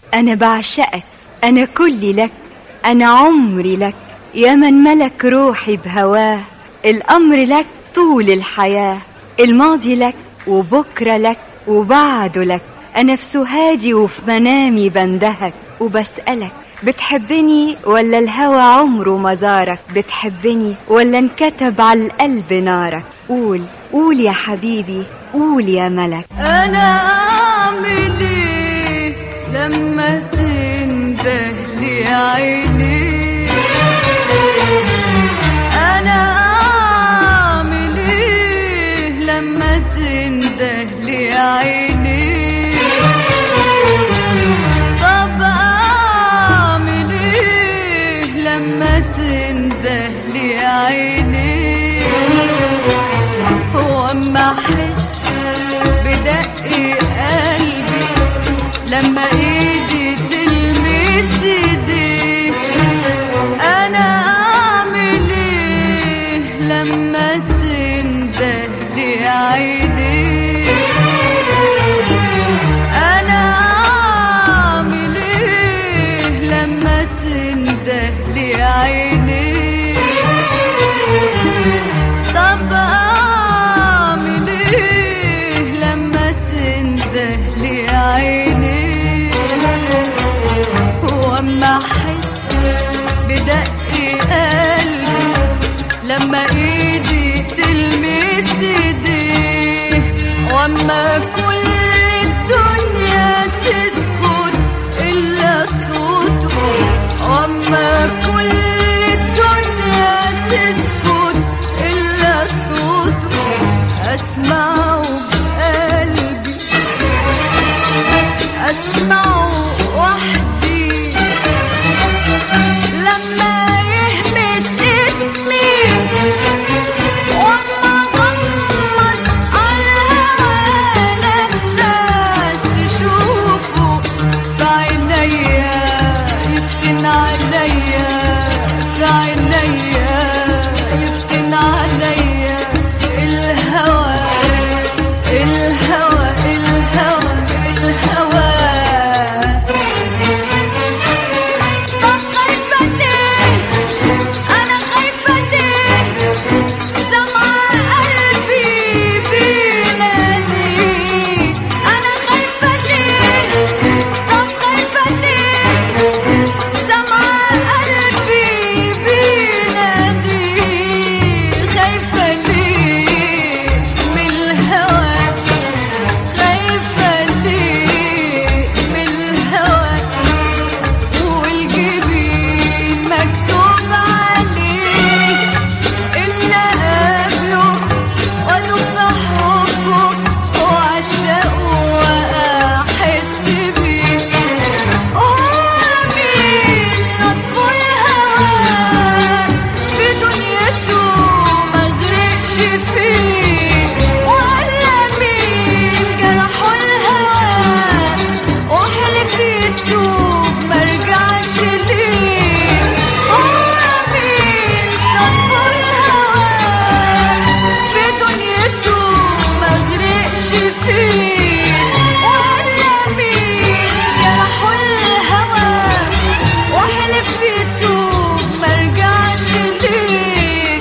أنا بعشقك أنا كلي لك أنا عمري لك يا من ملك روحي بهواه الأمر لك طول الحياة الماضي لك وبكرة لك وبعده لك أنا في سهادي وفي منامي بندهك وبسألك بتحبني ولا الهوى عمره ما زارك بتحبني ولا انكتب على القلب نارك قول قول يا حبيبي قول يا ملك انا اعمل ايه لما تنده لي عيني انا اعمل ايه لما تنده لي عيني طب اعمل ايه لما تنده لي عيني هو اما احس بدق قلبي لما ايدي تلمس ايدي انا اعمل ايه لما تنده لي عيني انا اعمل ايه لما تنده لي عيني طب اعمل ايه لما تنده لي عيني واما احس بدق قلبي لما ايدي تلمس ايدي واما كل الدنيا تسكت الا صوته واما كل الدنيا تسكت الا صوته اسمعه بقلبي اسمعه وحدي لما يهمس اسمي والله غمض على الهوى الناس تشوفه في عينيا يفتن عليا في عينيا يفتن عليا الهوى الهوى الهوى الهوى طب خايفة ليه أنا خايفة ليه سمع قلبي بينادي أنا خايفة ليه طب خايفة ليه سمع قلبي بينادي خايفة ليه من الهوى خايفة ليه من الهوى والجبين مكتوب عليه إن قبله وأدوب حبه وأعشقه وأحس بيه ومين صدفه الهوى في دنيته مغرقش فيه ولا مين جرحه الهوى وحلف يتوب مرجعش ليه ومين صدفه الهوى في دنيته مغرقش فيه ولا مين جرحه الهوى وحلف يتوب مرجعش ليه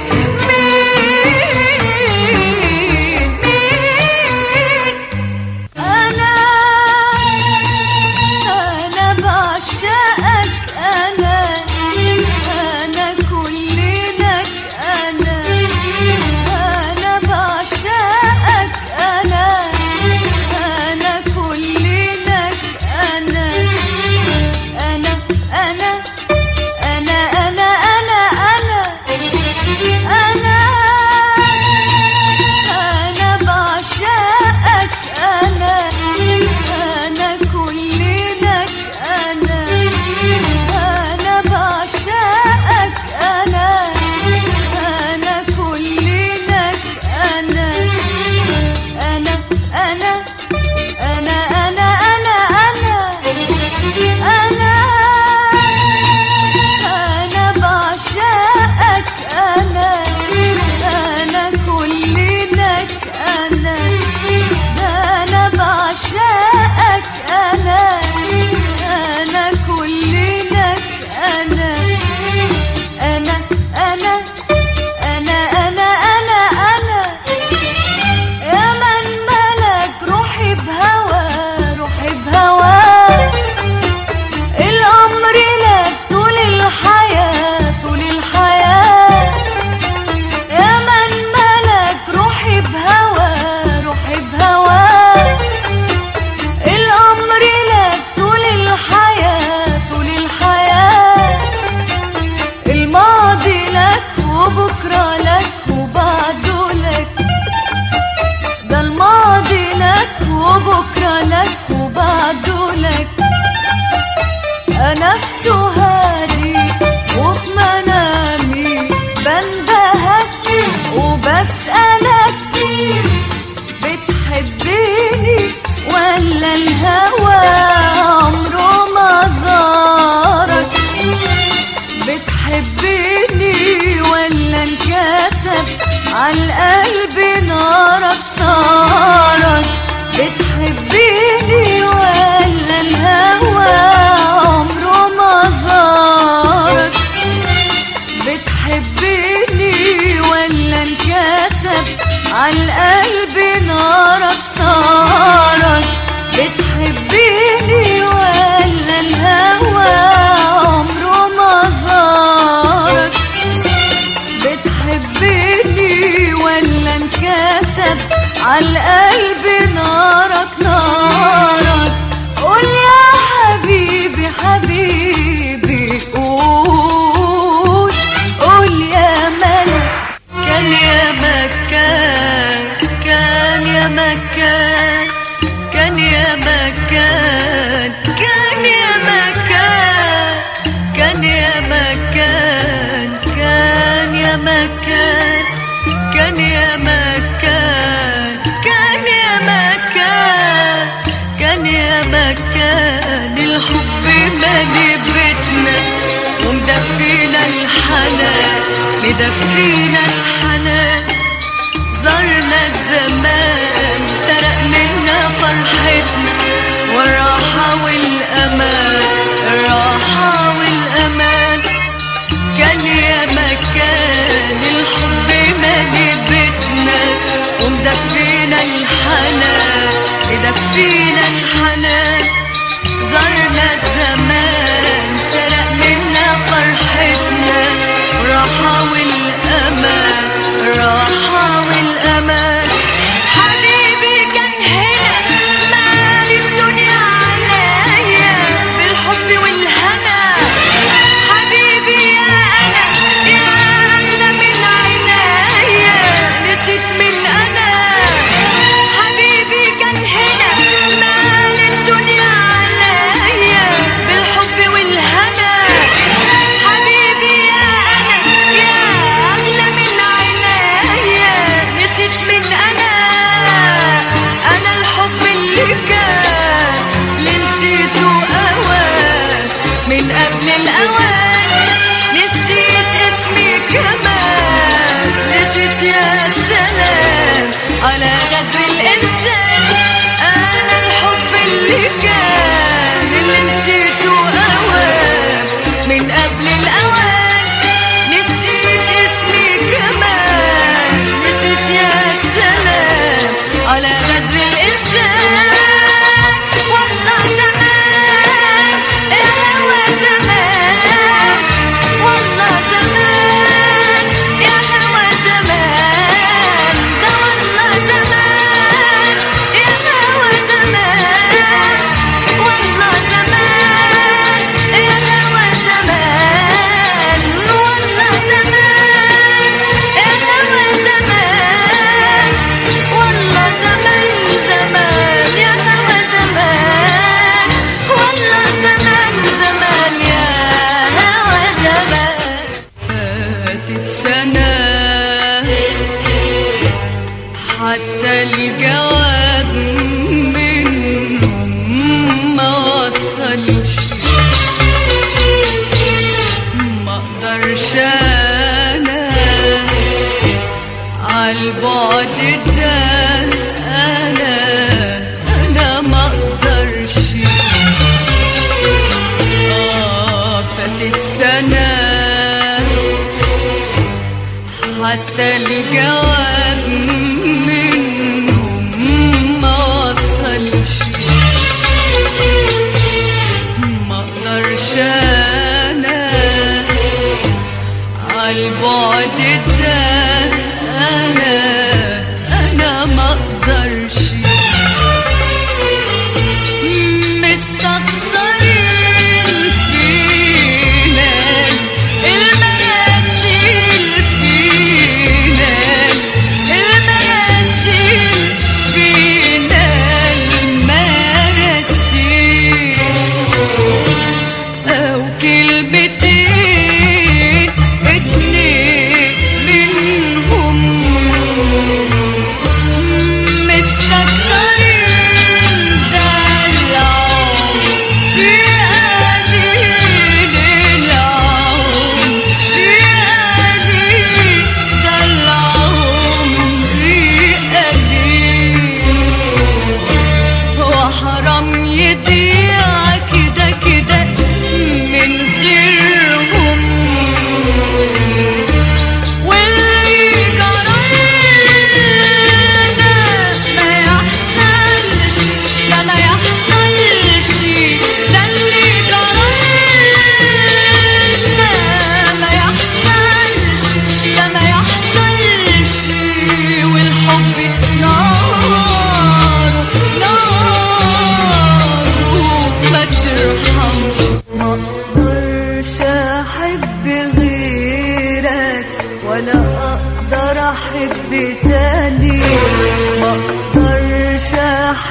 مين مين أنا أنا بعشقك أنا أنا كل لك أنا أنا بعشقك أنا أنا كل لك أنا أنا أنا أنا أنا أنا أنا أنا أنا بعشقك أنا أنا كل لك أنا أنا بعشقك أنا أنا كل لك أنا أنا أنا أنا أنا أنا أنا أنا أنا بعشقك أنا أنا كل لك أنا ده أنا بعشقك أنا بتحبيني ولا الهوى عمره ما زارك بتحبيني ولا انكتب عالقلب نارك نارك بتحبيني ولا الهوى عمره ما زارك بتحبيني ولا انكتب عالقلب نارك نارك بتحبيني ولا الهوى عمره ما زارك بتحبيني ولا انكتب عالقلب نارك نارك قول يا حبيبي حبيبي قول قول يا ملك كان يا مكان كان يا مكان كان يا مكان كان يا مكان كان يا مكان كان يا مكان كان يا مكان كان يا مكان كان يا مكان الحب مالي بيتنا ومدفينا الحنان مدفينا الحنان زرنا الزمان سرق منا فرحتنا والراحة والأمان الراحة والأمان كان يا مكان الحب مالي بيتنا ومدفينا الحنان مدفينا الحنان زرنا الزمان سرق منا فرحتنا راحة والأمان راحة والأمان حبيبي كان هنا مال الدنيا عليا بالحب والهنا حبيبي يا أنا يا أغلى من عينيا نسيت من أنا حبيبي كان هنا مال الدنيا عليا بالحب والهنا حبيبي يا أنا يا أغلى من عينيا نسيت من أنا أنا الحب اللي كان اللي نسيته أوان من قبل الأوان نسيت اسمي كمان نسيت يا سلام على غدر الإنسان أنا الحب اللي كان اللي نسيته أوان من قبل الأوان نسيت اسمي كمان نسيت يا سلام على غدر الإنسان والله زمان يا هوى زمان والله زمان يا هوى زمان ده والله زمان يا هوى زمان والله زمان يا هوى زمان والله زمان يا هوى زمان والله زمان زمان يا هوى زمان والله زمان زمان يا هوى زمان فاتت سنة حتى الجواب منهم ما وصلش ما اقدرش انا عالبعد ده انا انا ما اقدرش آه فاتت سنه حتى الجواب منهم ما وصلش ما اقدرش انا عالبعد ده انا انا ما اقدرش مستخسرين فينا المراسيل فينا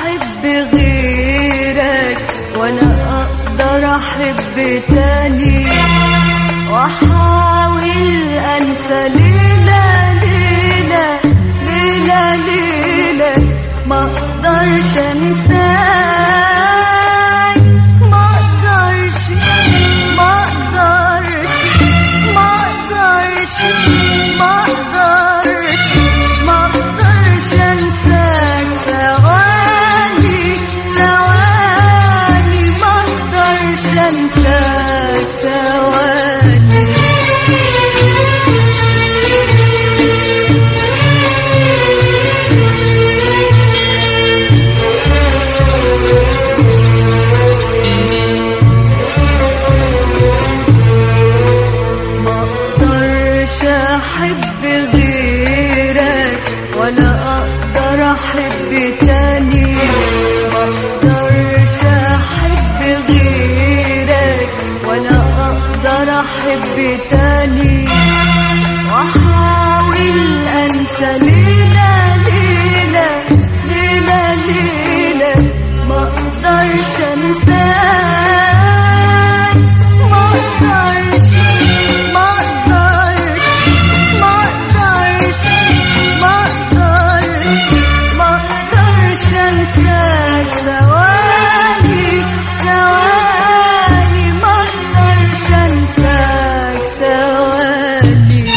احب غيرك ولا اقدر احب تاني واحاول انسى ليلة ليلة ليلة ليلة ما اقدرش انساك ما اقدرش ما اقدرش ما اقدرش ما اقدرش ما اقدرش انساك ثواني ثواني ما اقدرش انساك ثواني ما اقدرش احب غيرك ولا اقدر احب تاني ما اقدرش احب غيرك ولا اقدر احب تاني واحاول انسى ليلة ليلة ليلة ليلة ما اقدرش انساك ما اقدرش ما اقدرش ما اقدرش ما اقدرش ما اقدرش انساك ثواني ثواني ما اقدرش انساك ثواني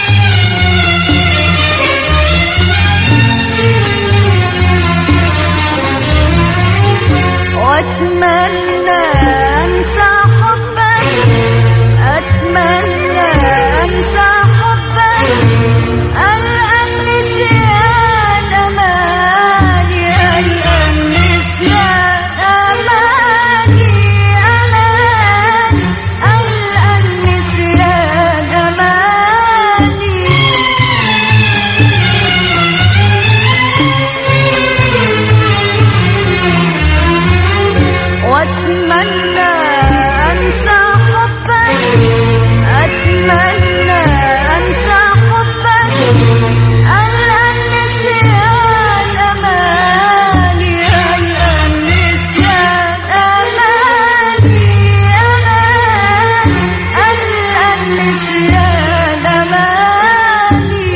واتمنى انسى حبك اتمنى انسى حبك القى النسيان اماني القى النسيان اماني اماني القى النسيان اماني واتمنى انسى حبك اتمنى انسى حبك القى النسيان اماني القى النسيان اماني اماني القى النسيان اماني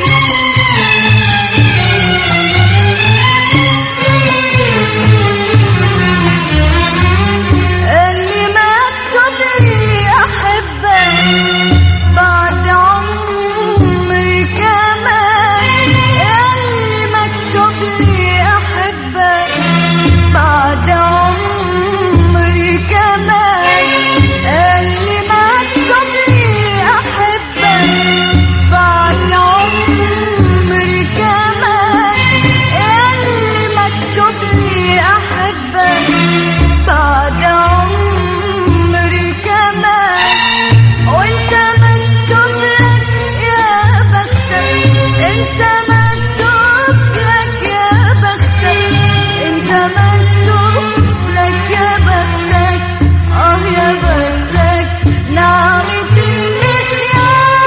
اللي مكتوب لي احبك بعد عمري كمان اللي مكتوب لي احبك بعد عمري كمان اللي مكتوب لي احبك بعد عمري كمان اللي مكتوب لي احبك بعد عمري كمان وانت مكتوب لك يا بختك انت مكتوب لك يا بختك انت مكتوب لك يا بختك اه يا بختك نعمة النسيان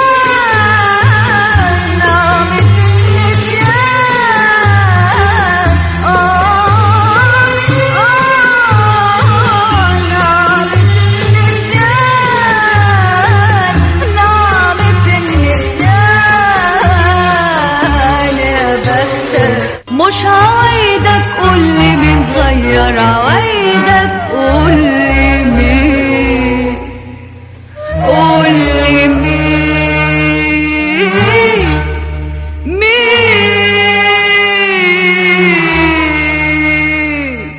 نعمة النسيان آه آه نعمة النسيان نعمة النسيان يا بختك مش عوايدك قولي مين غير عوايدك قولي مين قولي مين مين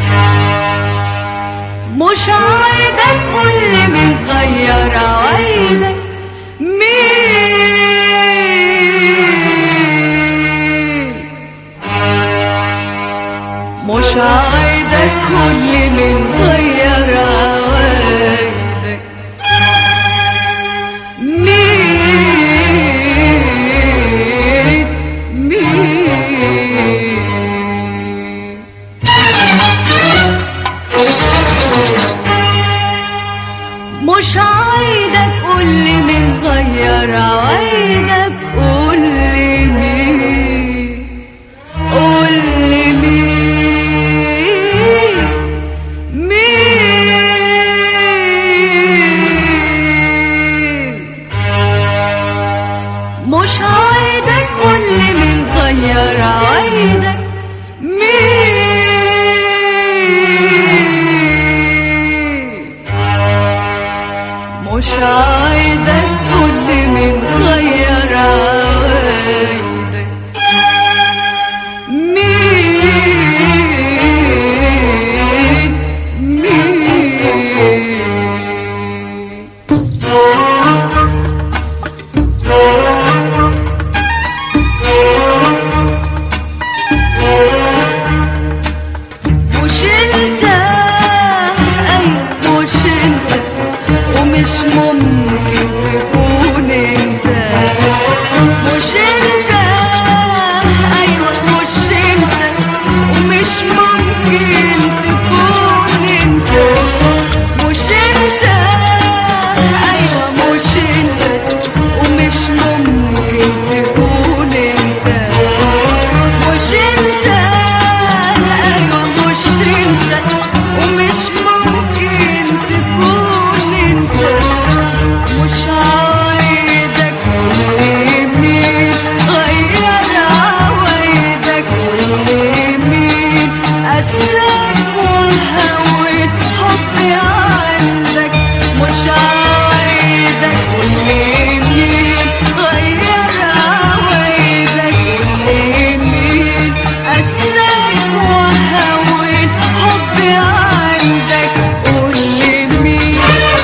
مش عوايدك كل من غير عوايدك مين مش عوايدك كل من غير عوايدك مين مين مش عايدك قولي من غير عوايدك قولي مين قولي مين مش عايدك كل من غير عوايدك مين مين مش انت ايوه مش انت ومش ممكن تكون انت مش انت ايوه مش انت ومش ممكن تكون انت مش انت ايوه مش انت ومش ممكن تكون انت مش انت ايوه مش انت ومش ممكن تكون انت مش عايدك مين غير عوايدك مين قساك وهوت حبي عندك مش عايدك مين غير عوايدك مين قساك وهوت حبي عندك قول لي مين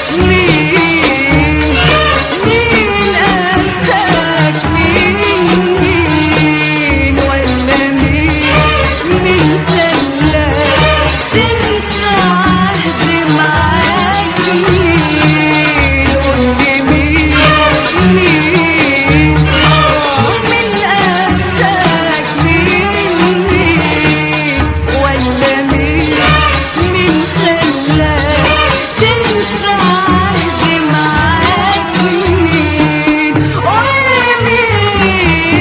مين مين قساك مين مين ولا مين مين خلاك تنسى عهدي معاك مين قول لي مين مين آه مين قساك مين مين ولا مين مين خلاك تنسى عهدي معاك مين قول لي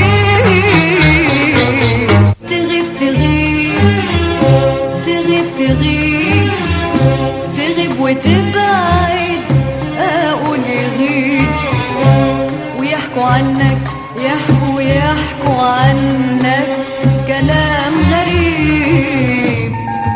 مين تغيب تغيب تغيب تغيب تغيب وتبعد اقول يغيب ويحكوا عنك يحكوا يحكوا عنك كلام غريب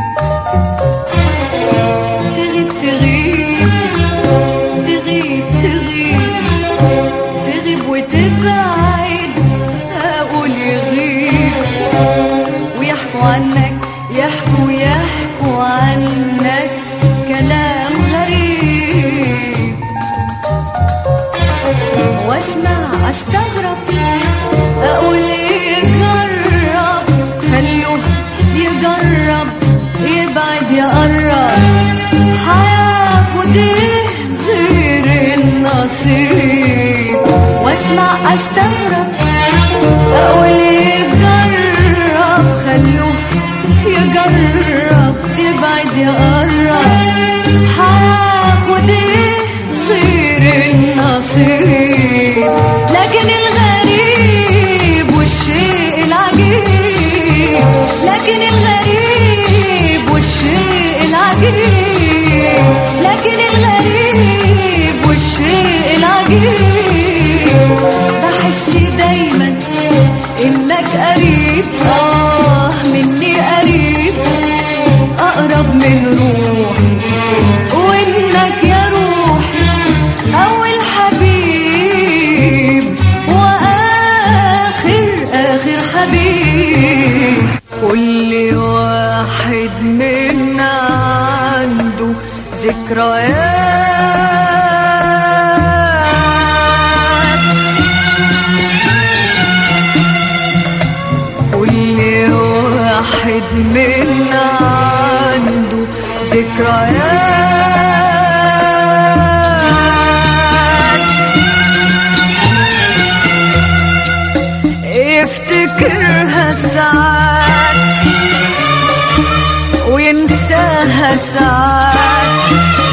تغيب تغيب تغيب تغيب تغيب وتبعد اقول يغيب ويحكوا عنك يحكوا يحكوا عنك كلام غريب واسمع استغرب اقول يجرب خلوه يجرب يبعد يقرب هياخد ايه غير النصيب واسمع استغرب اقول يجرب خلوه يجرب يبعد يقرب هاخد ايه غير النصيب لكن الغريب والشيء العجيب لكن الغريب والشيء العجيب لكن الغريب والشيء العجيب بحس دايما انك قريب اه مني قريب اقرب من روحي وانك يا روحي اول حبيب واخر اخر حبيب كل واحد منا عنده ذكريات كل واحد منا عنده ذكريات يفتكرها ساعات وينساها ساعات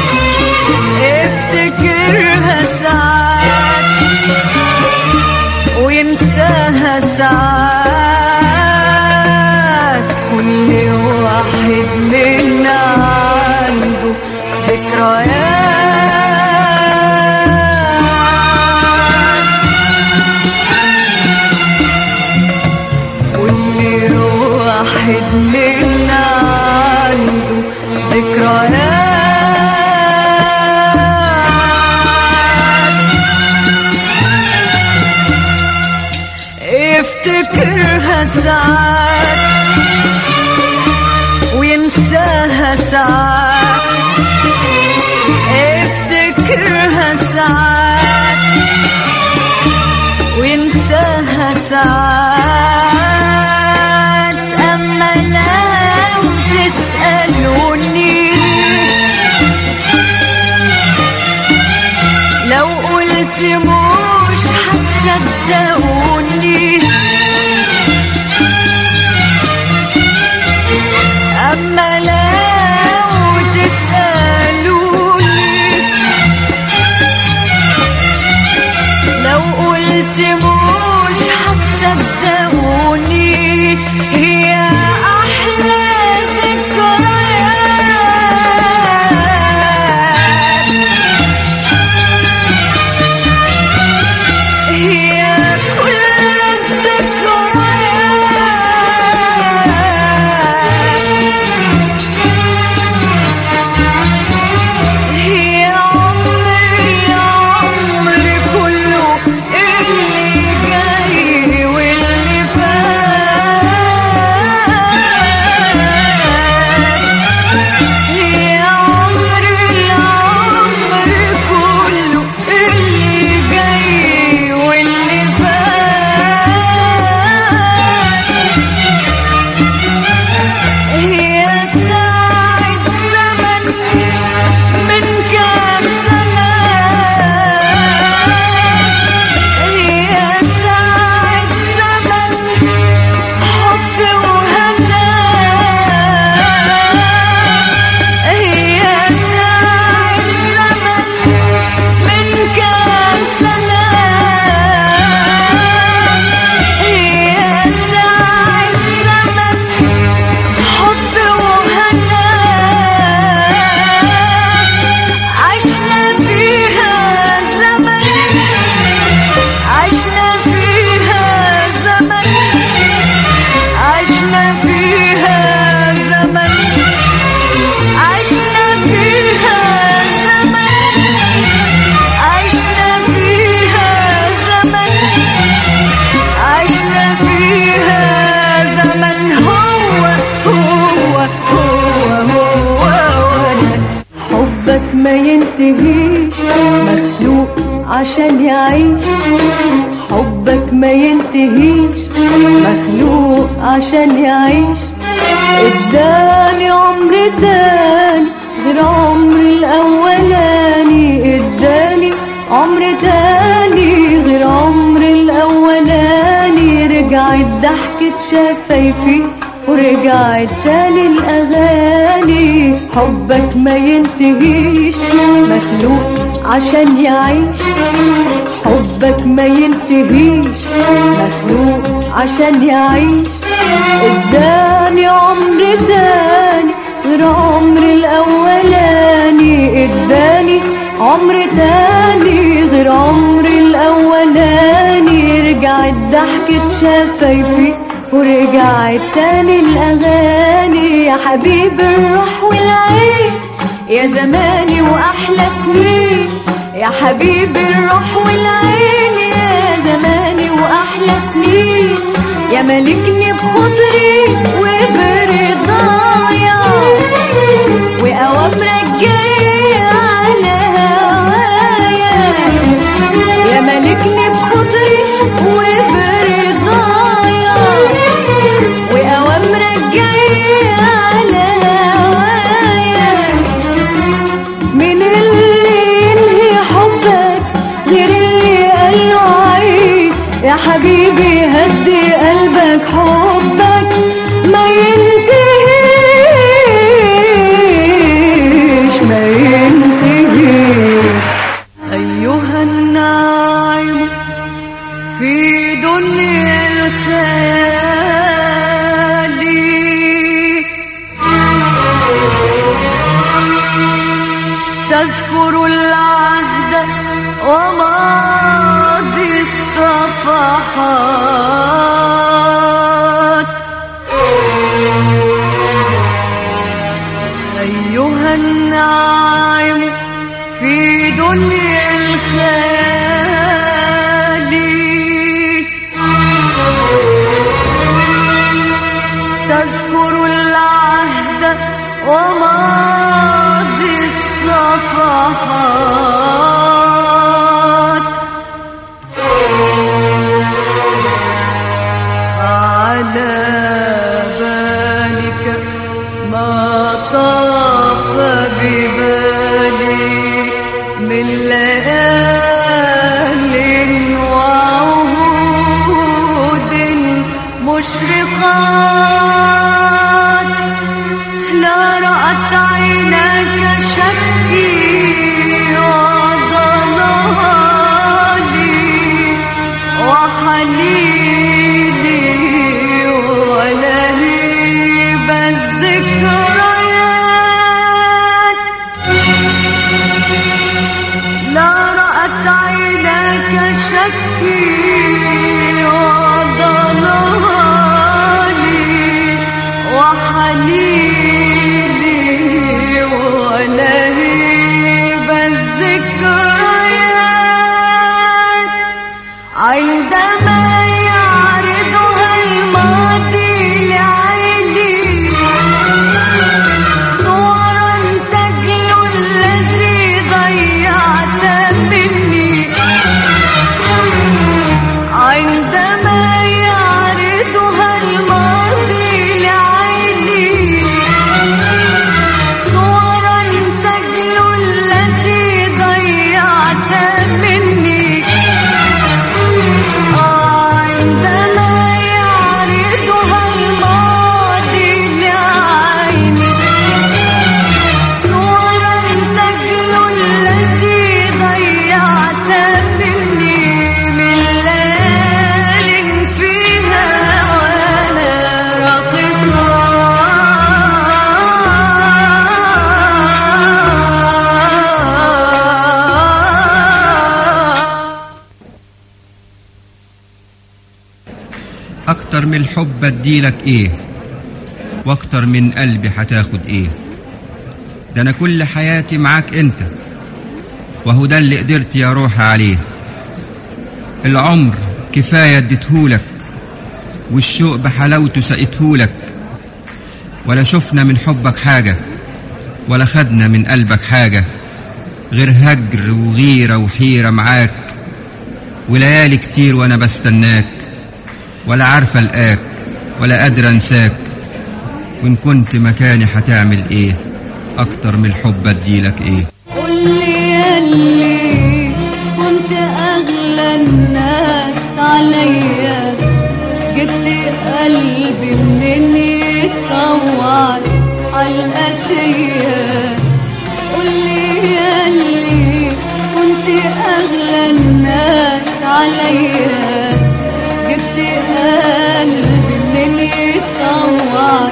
افتكرها ساعات وينساها ساعات كل واحد منا عنده ذكريات كل واحد منا عنده ذكريات وينساها ساعات افتكرها ساعات وينساها ساعات أما لو تسألوني لو قلت مش هتصدقوني أما لو تسألوني لو قلت مش هتصدقوني هي أحلى ذكريات هي كل الذكريات هي عمري عمري كله اللي جاي واللي فات هي عمري عمري كله اللي جاي واللي فات هي ساعة زمن من كام سنة هي ساعة زمن حب وهنا هي ساعة زمن من كام سنة هي ساعة زمن حب وهنا عشنا فيها زمن عشنا فيها زمن عشنا فيها زمن عشنا فيها زمن عشنا فيها زمن عشنا فيها زمن هو هو هو هو وانا حبك ما ينتهيش مخلوق عشان يعيش حبك ما ينتهيش مخلوق عشان يعيش اداني عمر تاني غير عمر الاولاني اداني عمر تاني غير عمر الاولاني رجعت ضحكة شفايفي ورجعت تاني الاغاني حبك ما ينتهيش مخلوق عشان يعيش حبك ما ينتهيش مخلوق عشان يعيش اداني عمر تاني غير عمر الاولاني اداني عمر تاني غير عمر الاولاني رجعت ضحكة شفايفي ورجعت تاني الاغاني يا حبيب الروح والعين يا زماني واحلى سنين يا حبيب الروح والعين يا زماني واحلى سنين يا ملكني بخطري وبرضايا واوامرك جايه على هوايا يا ملكني بخطري وبرضايا واوامرك جايه على هوايا من اللي ينهي حبك غير اللي قاله عيش يا حبيبي هدي قلبك حبك ما ينتهيش ما ينتهيش أيها الناعم في دنيا الخيال تذكر العهد وماضي الصفحات أيها الناعم في دنيا الخيال تذكر العهد وماضي الصفحات على بالك ما طاف ببالي من ليال وعهود مشرقات لا رأت عيناك شكي وضلالي وحنيني ولهيب الذكريات لا رأت عيناك شكي وضلالي وحنيني ولهيب الذكريات عندما يعرضها الماضي لعيني صورا تجلو الذي ضيعت مني عندما يعرضها الماضي لعيني صورا تجلو الذي ضيعت مني عندما يعرضها الماضي لعيني صورا تجلو الذي ضيعت مني من ليال فيها وانا راقصة اكتر من الحب اديلك ايه واكتر من قلبي هتاخد ايه ده انا كل حياتي معاك انت وهو ده اللي قدرت يا روحي عليه العمر كفاية اديتهولك والشوق بحلاوته سقيتهولك ولا شفنا من حبك حاجة ولا خدنا من قلبك حاجة غير هجر وغيرة وحيرة معاك وليالي كتير وانا بستناك ولا عارفة القاك ولا قادرة انساك وان كنت مكاني هتعمل ايه اكتر من الحب اديلك ايه قول لي ياللي كنت اغلى الناس عليا جبت قلبي منين يتطوع عالقاسية قول لي ياللي كنت اغلى الناس عليا جبت قلبي منين يتطوع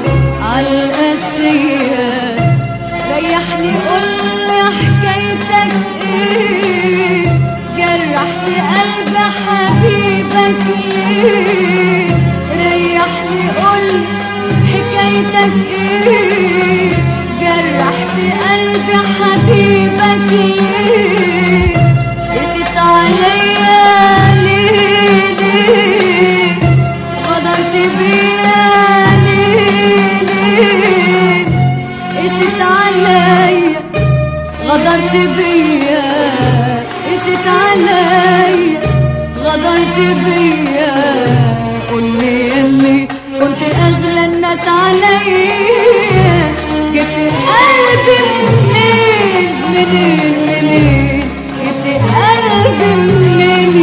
عالقاسية ريحني قولي حكايتك ايه جرحت قلب حبيبك ليه ريحني قولي حكايتك ايه جرحت قلب حبيبك ليه قست عليا ليه ليه غدرت بيا ليه ليه قست عليا غدرت بيا قست عليا غدرت بيا قولي ياللي كنت اغلى الناس عليا جبت قلبي منين منين منين جبت قلبي منين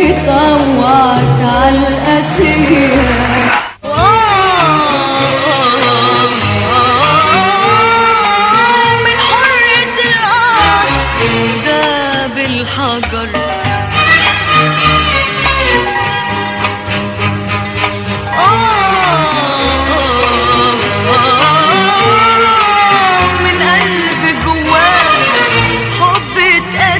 يطوعك عالقاسية من حرة الأرض داب الحجر من قلب جواك حب اتقال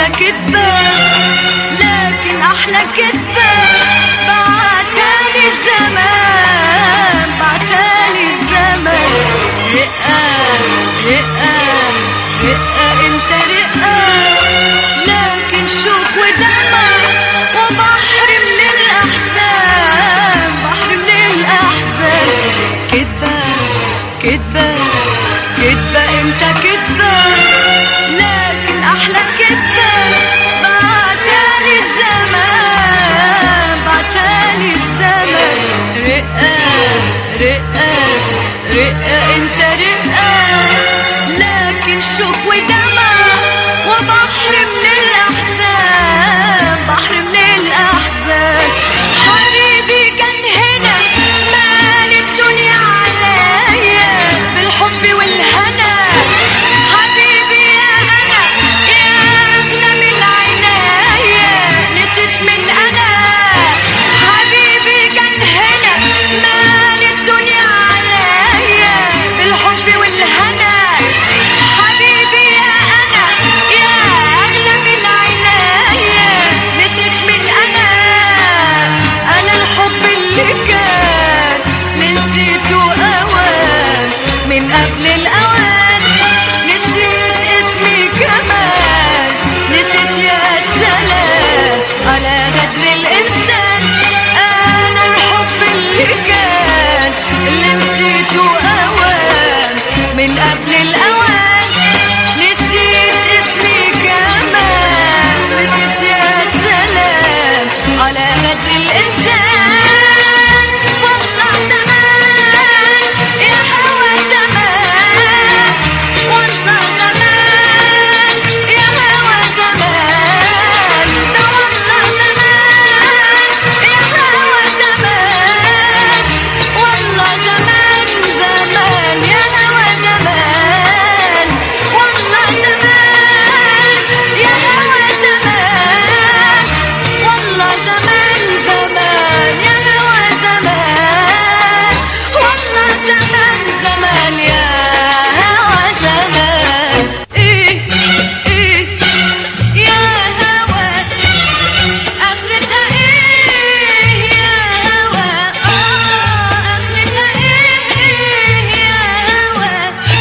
كدبة لكن أحلى كدبة بعتالي الزمان بعتالي الزمان رقة رقة رقة انت رقة لكن شوق ودمع وبحر من الأحزان بحر من الأحزان كدبة كدبة كدبة انت كدبة لكن أحلى كدبة بعتالي الزمان بعتالي الزمان رقة رقة رقة انت رقة لكن شوق ودمع وبحر من الأحزان بحر من الأحزان حبيبي كان هنا مال الدنيا عليا بالحب والهنا حبيبي يا أنا يا أغلى من عنايا نسيت من أنا حبيبي كان هنا مال الدنيا عليا بالحب والهنا حبيبي يا أنا يا أغلى من عنايا نسيت من أنا أنا الحب اللي كان اللي نسيته أوان من قبل الأوان نسيت اسمي كمان نسيت يا سلام على غدر الإنسان أنا الحب اللي كان اللي نسيته أوان من قبل الأوان نسيت اسمي كمان نسيت يا سلام على غدر الإنسان والله زمان يا هوى زمان والله زمان يا هوى زمان ده والله زمان يا هوى زمان والله زمان زمان يا هوى زمان والله زمان يا هوى زمان والله زمان زمان يا هوى زمان والله زمان زمان يا هوى زمان ايه ايه يا هوى اخرتها ايه يا هوى اه اخرتها ايه يا هوى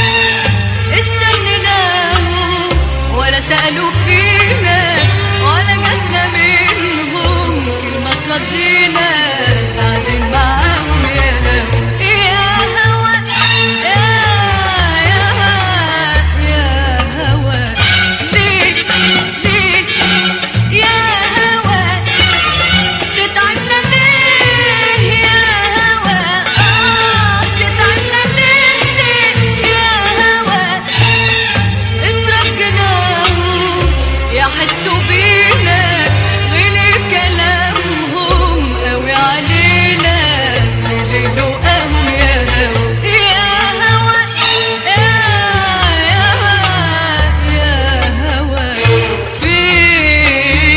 استنيناهم ولا سألوا فينا ولا جاتنا منهم كلمة ترضينا قاعدين معاهم يا هوا يا هوا يا يا هوا ليه ليه يا هوا تتعبنا ليه يا هوا اه تتعبنا ليه يا هوا اترجناهم يحسوا بينا غلي كلامهم قوي علينا غلي لقاهم يا هوا يا هوا يا يا يا هوا فين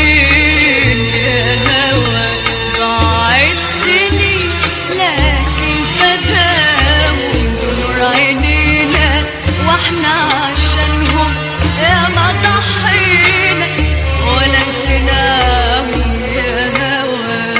يا هوا ضاعت سنين لكن فداهم نور عينينا واحنا عشانهم يا ما ضحينا ولا نسيناهم يا هوا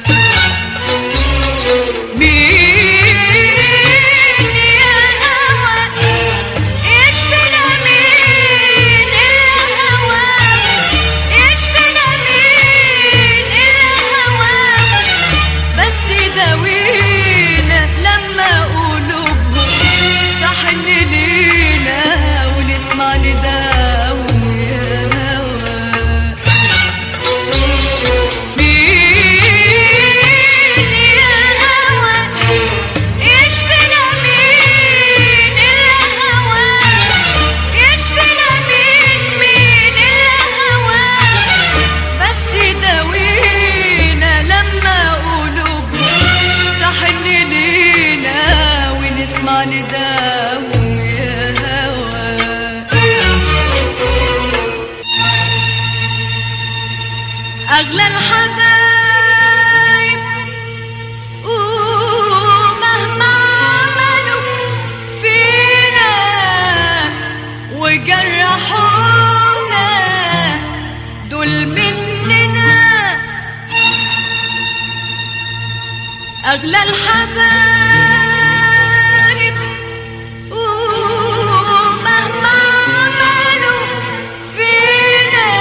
مين يا هوا يشفينا مين الهوى يشفينا مين الهوى بس يداوينا لما قلوبهم تحن لينا ونسمع نداهم يا هوا مين يا هوا يشفينا مين الهوى يشفينا مين مين الهوى بس يداوينا لما قلوبهم تحن لينا ونسمع نداهم يا هوا أغلى الحبايب ومهما عملوا فينا وجرحونا أغلى الحبايب ومهما عملوا فينا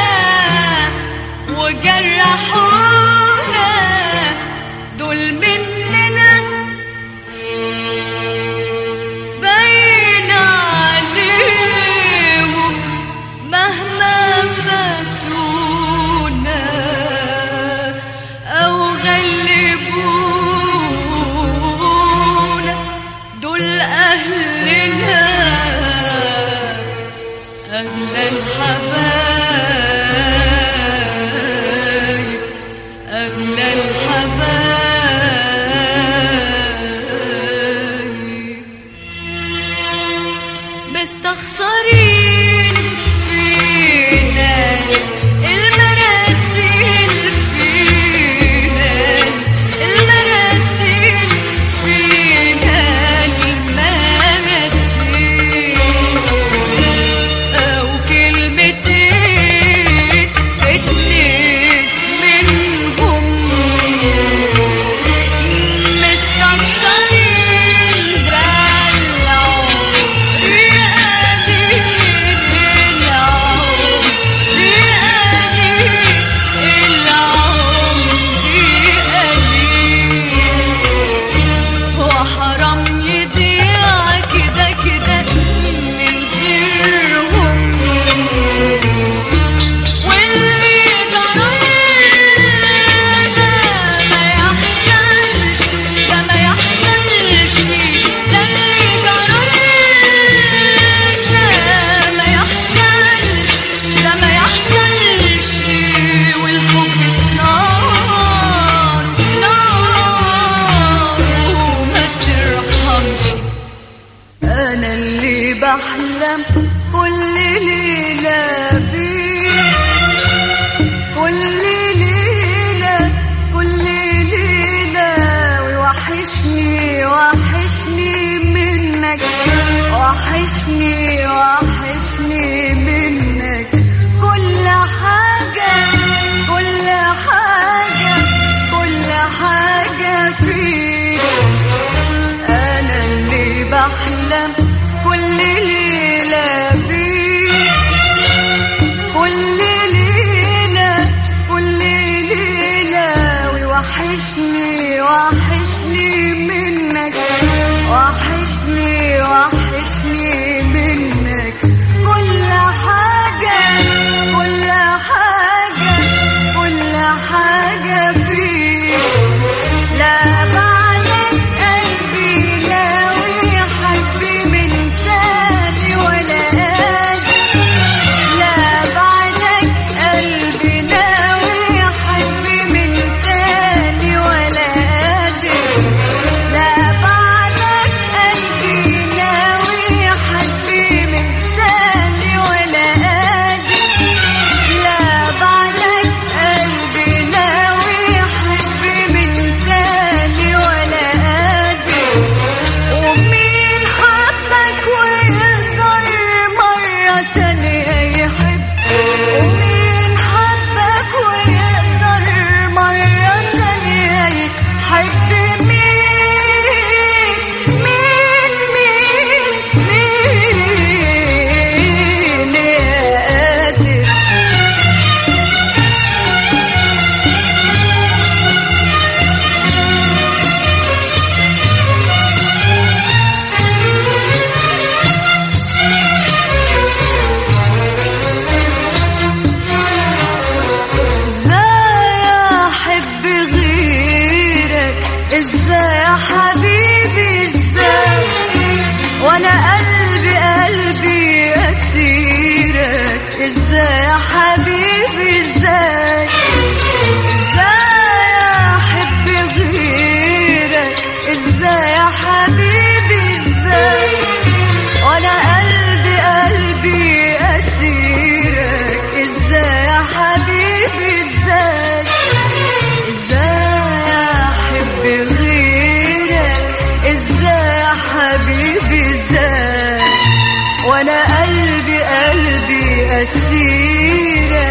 وجرحونا دول مننا باين عليهم مهما فاتونا أو غلبونا دول أهلنا أغلى الحبايب أغلى الحبايب مستخسرين فينا المراسيل فينا المراسيل فينا المراسيل أو كلمتين اتنين منهم مستكترين دلعوا رقادين العمر رقادين العمر قليل وحرام يضيع كده كده من غيرهم واللي جرالنا ده ما يحصلش ده ما يحصلش ده اللي جرالنا ما يحصلش ده ما يحصلش والحب نار نار وما ترحمش انا اللي بحلم كل ليله بيك كل ليله كل ليله ويوحشني وحشني منك وحشني وحشني منك كل حاجه كل حاجه كل حاجه فيك أنا اللي بحلم كل ليلة بيك كل ليلة كل ليلة ويوحشني وحشني منك وحشني وحشني منك كل حاجة كل حاجة كل حاجة فيك لا بعدك قلبي ناوي حبي من تاني ولا قادر لا بعدك قلبي ناوي حبي من تاني ولا قادر لا بعدك قلبي ناوي حبي من تاني ولا قادر لا بعدك قلبي ناوي حبي من تاني ولا قادر ومين حبك ويقدر مرة تانية يحب ومين حبك ويقدر مرة تانية يحب مين مين مين مين يا قادر ازاي احب غيرك ازاي يا حبيبي ازاي وانا قلبي قلبي اسيرك ازاي يا حبيبي ازاي ازاي احب غيرك ازاي يا حبيبي ازاي وانا قلبي قلبي اسيرك ازاي يا حبيبي ازاي ازاي احب غيرك ازاي يا حبيبي ازاي وانا قلبي قلبي اسيرك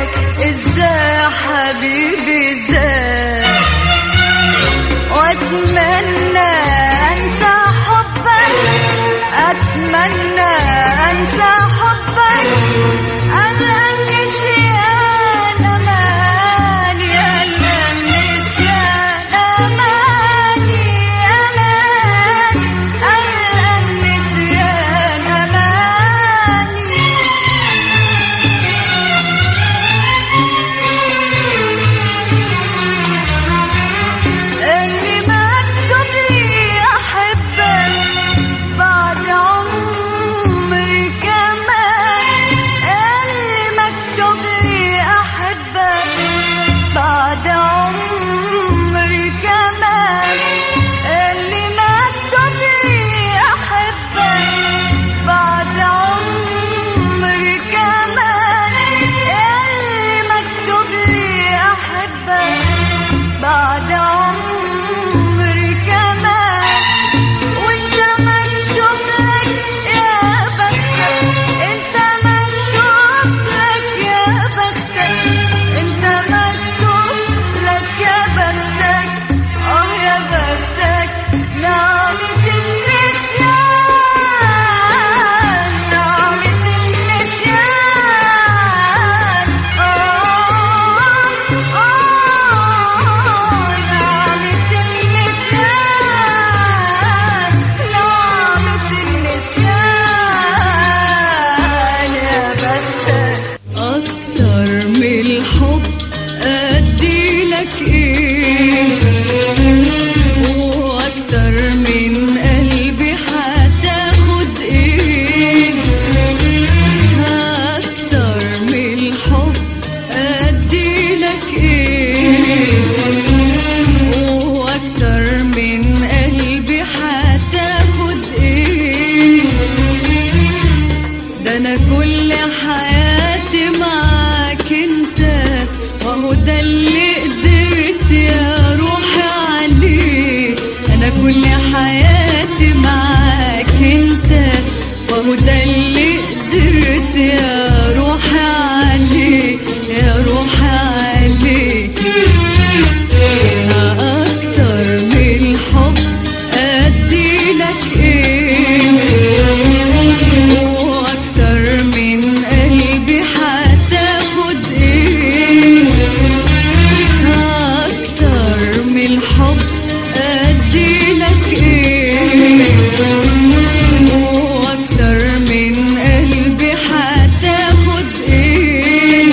ده اللي قدرت يا روحي عليه يا روحي عليه أكتر من الحب أديلك إيه وأكتر من قلبي هتاخد إيه أكتر من الحب أديلك إيه وأكتر من قلبي هتاخد إيه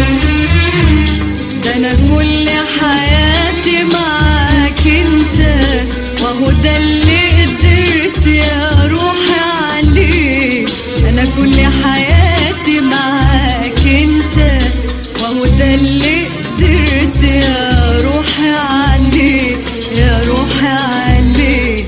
ده أنا كل حياتي معاك أنت وهو ده اللي قدرت يا روحي عليه أنا كل حياتي معاك أنت وهو ده اللي قدرت يا روحي عليه يا روحي عليه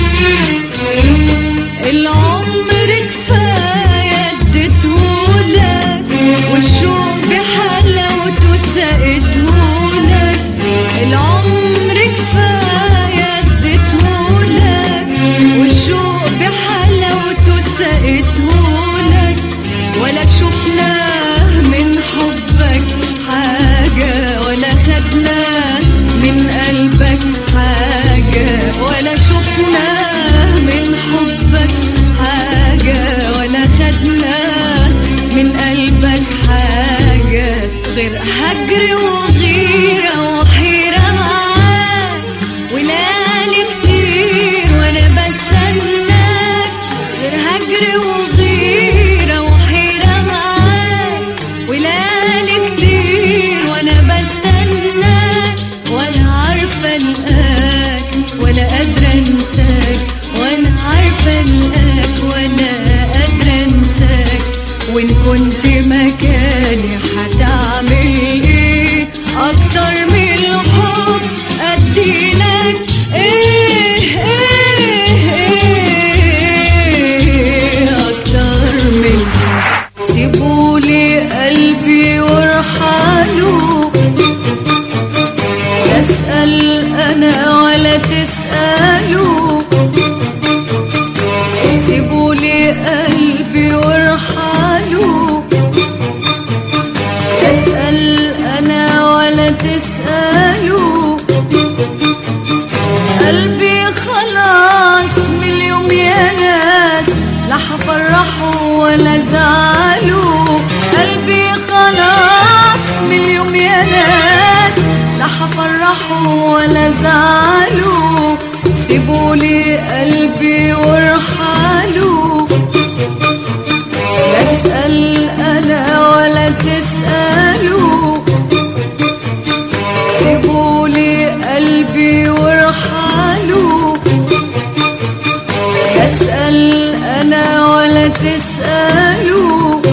العمر كفاية اديتهولك والشوق بحلاوته سقيتهولك العمر كفاية اديتهولك والشوق بحلاوته سقيتهولك ولا شفنا من حبك حاجة ولا خدنا من قلبك حاجة ولا شفنا من حبك حاجة ولا خدنا من قلبك حاجة غير هجر وغيرة وحيرة معاك وليالي كتير وانا بستناك غير هجر وغيرة وحيرة معاك وليالي كتير وانا بستناك ولا عارفة القاك ولا قادرة انساك وانا عارفة القاك ولا قادرة انساك وان كنت مكاني هتعمل ايه اكتر من الحب اديلك ايه ايه ايه اكتر من الحب سيبولي قلبي وارحلوا أسأل أنا ولا تسألوا سيبولي قلبي وارحلوا أسأل أنا ولا تسألوا قلبي خلاص من اليوم يا ناس لا حفرحه ولا زعله قلبي خلاص من اليوم يا ناس لا حفرحه ولا زعله سيبولي قلبي وارحلوا لا اسأل أنا ولا تسألوا سيبولي قلبي وارحلوا لا اسأل أنا ولا تسألوا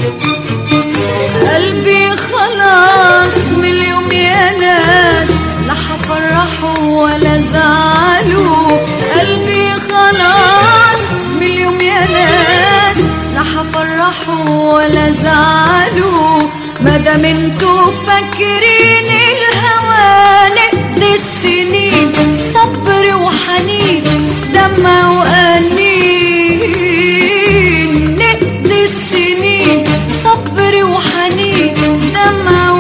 قلبي خلاص من اليوم يا ناس لا حفرحه ولا زعله قلبي خلاص من اليوم يا ناس لا حفرحه ولا زعله مادام انتوا فاكرين الهوى نقضي السنين صبر وحنين دمع وأنين نقضي السنين صبر وحنين دمع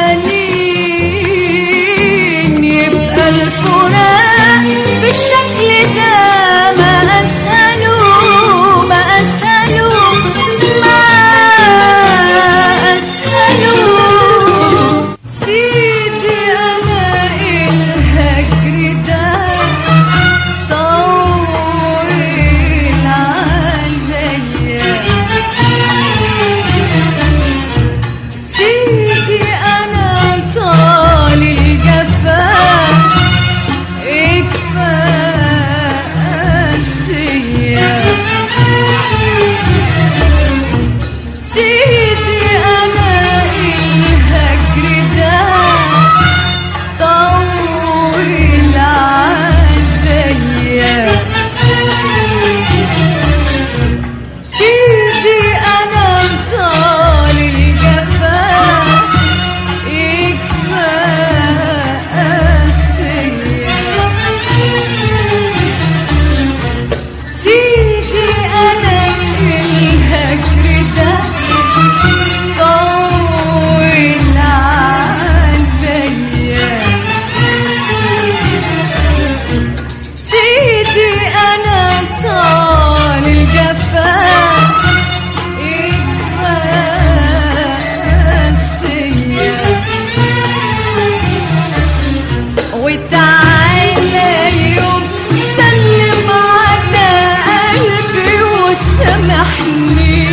وأنين يبقى الفراق بالشكل ده ما أسهله ما أسهله ما أسهله سيدي أنا وتعالى يوم سلم على قلبي وسامحني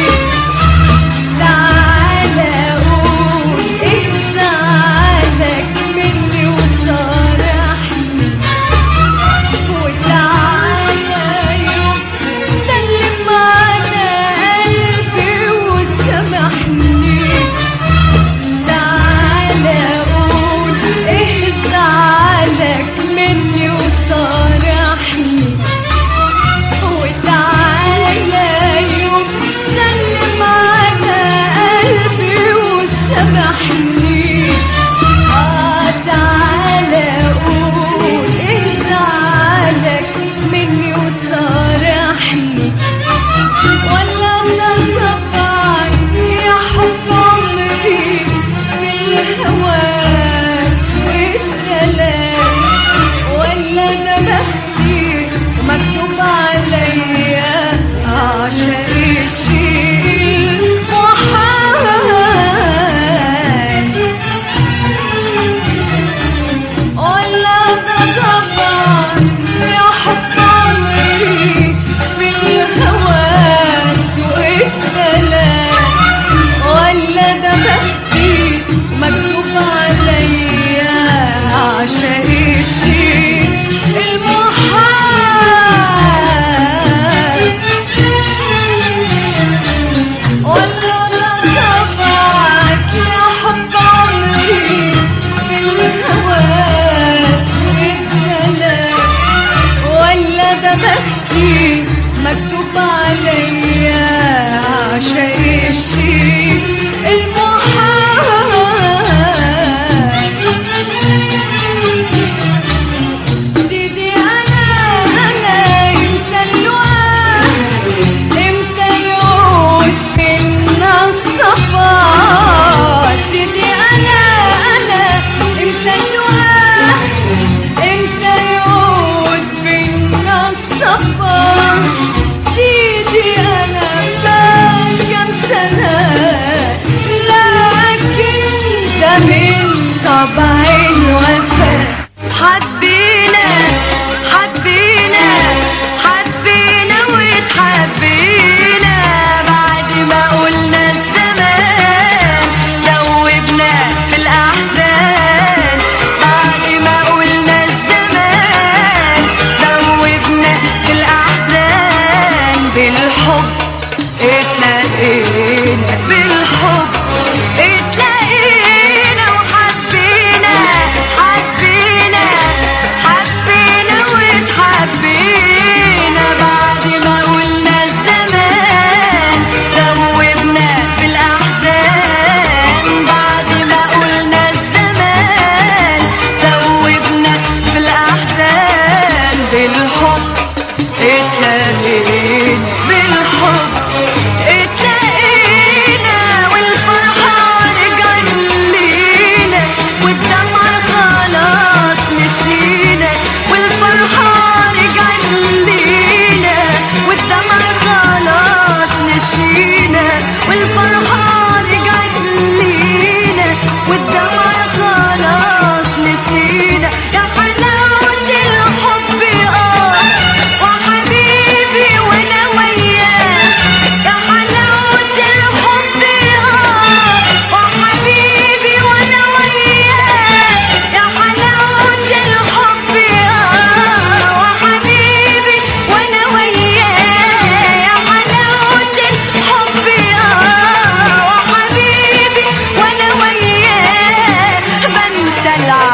تعالى قول ايه زعلك مني وصارحني وتعالى يوم سلم على قلبي وسامحني تعالى قول ايه زعلك مني وصارحني وتعالى يوم سلم على قلبي وسامحني آه تعالى قول ايه زعلك مني وصارحني ولا ده طبعا يا حب عمري بالهواس والكلام ولا ده بختي ومكتوب عليا عشان الشيء محال ولا ده طبعا يا حب عمري بالهواس والكلام ولا ده بختي مكتوب عليا عشان الشيء المحال ولا ده طبعك يا حب عمري بالهواس والكلام ولا ده بختي مكتوب عليا عشان الشيء المحال سيدي انا انا امتى اللقاء امتى يعود بينا الصفا سيدي انا انا امتى اللقاء امتى يعود بينا الصفا سيدي انا فات كم سنه لكن ده من طبع الوفاه حبينا حبينا حبينا واتحبينا بعد ما قلنا الزمان دوبنا في الأحزان بعد ما قلنا الزمان دوبنا في الأحزان بالحب اتلاقينا بالحب اتلاقينا وحبينا حبينا حبينا واتحبينا بعد ما قلنا الزمان دوبنا في الأحزان بعد ما قلنا الزمان دوبنا في الأحزان بالحب اتلاقينا بالحب اتلاقينا والفرحة رجعت لينا والدمع خلاص نسينا والفرحة رجعت لينا والدمع خلاص نسينا والفرحة رجعت لينا والدمع خلاص نسينا يا حلاوة الحب اه وحبيبي وانا وياك يا حلاوة الحب اه وحبيبي وانا وياك يا حلاوة الحب اه وحبيبي وانا وياك يا حلاوة الحب اه وحبيبي وانا وياك بنسى العالم